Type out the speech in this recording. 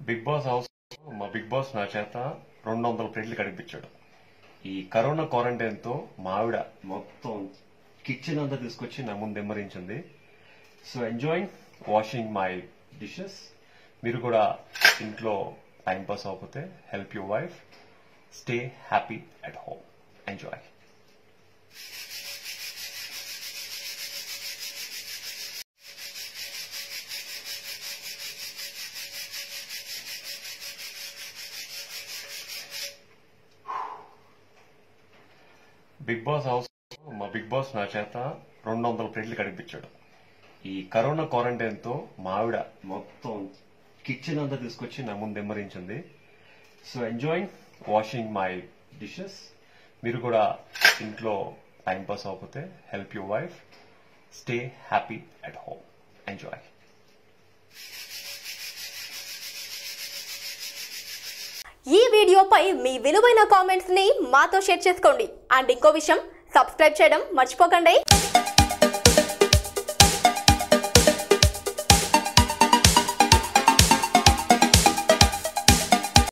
big Boss house మా Bigg Boss నా చేత రెండు వందల ప్లేట్లు కడిపించాడు ఈ కరోనా క్వారంటైన్ తో మా ఆవిడ మొత్తం కిచెన్ అంతా తీసుకొచ్చి నా ముందు ఎమ్మరించింది so enjoying washing my dishes మీరు కూడా ఇంట్లో టైం పాస్ అవ్వకపోతే help you wife stay happy at home enjoy Bigg Boss house మా బిగ్ బాస్ నా చేత రెండు వందల ప్లేట్లు కడిపించాడు ఈ కరోనా క్వారంటైన్ తో మా ఆవిడ మొత్తం కిచెన్ అంతా తీసుకొచ్చి నా ముందు ఎమ్మరించింది so enjoying washing my dishes మీరు కూడా ఇంట్లో టైం పాస్ అవ్వకపోతే help you wife stay happy at home enjoy ఈ వీడియోపై మీ విలువైన కామెంట్స్ ని మాతో షేర్ చేసుకోండి అండ్ ఇంకో విషయం సబ్స్క్రైబ్ చేయడం మర్చిపోకండి